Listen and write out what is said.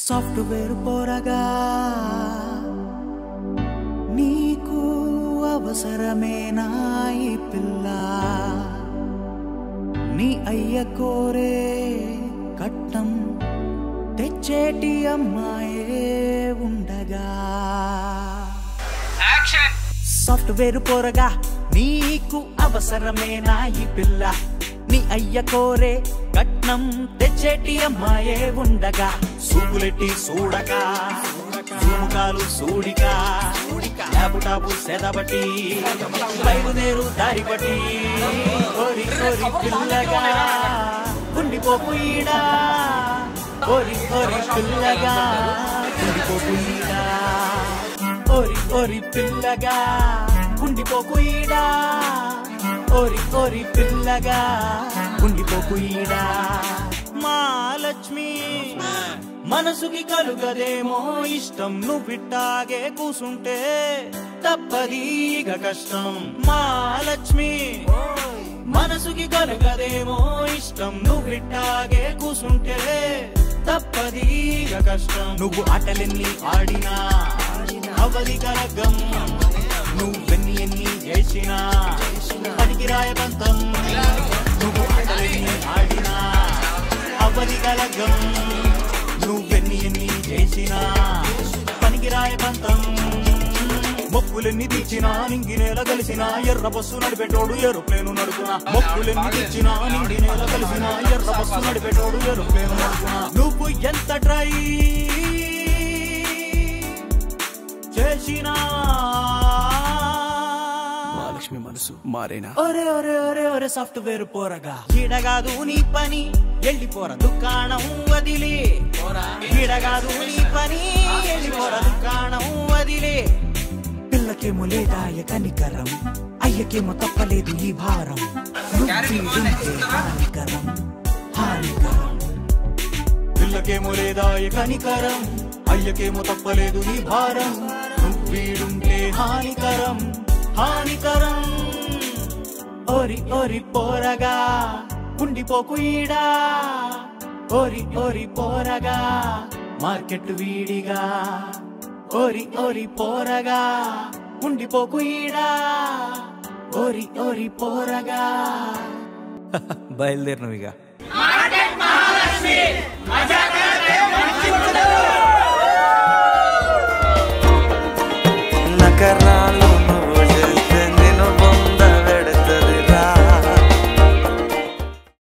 software పోరగా నీకు అవసరమేనా ఈ పిల్ల నీ అయ్య కోరే కట్నం తెచ్చేటి అమ్మాయే ఉండగా సాఫ్ట్వేర్ పోరగా నీకు అవసరమేనా ఈ పిల్ల నీ అయ్య కోరే కట్నం తెచ్చేటి అమ్మాయే ఉండగా సూపులెట్టి సూడక జూముకాలు సూడిక టాపు సెదబట్టి బయలుదేరు దారి బట్టి కోరి కోరి పిల్లగా ఉండిపోపు ఈడా కోరి కోరి పిల్లగా ఉండిపోపు ఈడా ఓరి ఓరి పిల్లగా ఉండిపోకు ఈడా ఓరి ఓరి పిల్లగా ఉండిపోకు ఈడా మా లక్ష్మి మనసుకి కలుగదేమో ఇష్టం నువ్విట్టాగే కూసుంటే తప్పదీగ కష్టం మా లక్ష్మి మనసుకి కలుగదేమో ఇష్టం నువ్విట్టాగే కూసుంటే తప్పదీగ కష్టం నువ్వు ఆటలెన్ని ఆడినా అవధి కలగం నువ్వెన్ని ఎన్ని చేసినా పనికి రాయబంతం నువ్వు ఆటలెన్ని ఆడినా అవధి కలగం నువ్వెన్ని ఎన్ని చేసినా పనికి రాయబంతం మొక్కులెన్ని తీర్చినా నింగి నేల కలిసిన ఎర్ర బస్సు నడిపెట్టోడు ఎరుప్లేను నడుపునా మొక్కులెన్ని తీర్చినా నింగి నేల కలిసిన ఎర్ర బస్సు నడిపెట్టోడు ఎరుప్లేను నడుపునా నువ్వు ఎంత ట్రై చేసినా మహాలక్ష్మి మనసు మారేనా ఒరే ఒరే ఒరే ఒరే సాఫ్ట్వేర్ పోరగా ఈడగాదు నీ పని వెళ్ళిపోర దుకాణం వదిలే ఈడగాదు నీ పని వెళ్ళిపోర దుకాణం వదిలే పిల్లకేమో లేదాయ కనికరం అయ్యకేమో తప్పలేదు ఈ భారం నువ్వీడుంటే హానికరం హానికరం పిల్లకేమో లేదాయ కనికరం అయ్యకేమో తప్పలేదు ఈ భారం నువ్వీడుంటే హానికరం హానికరం ఓరి ఓరి పోరగా ఉండిపోకు ఈడా ఓరి ఓరి పోరగా మార్కెట్ వీడిగా ఓరి ఓరి పోరగా ఉండిపోకు ఈడా ఓరి ఓరి పోరగా బయలుదేరినవిగా మజా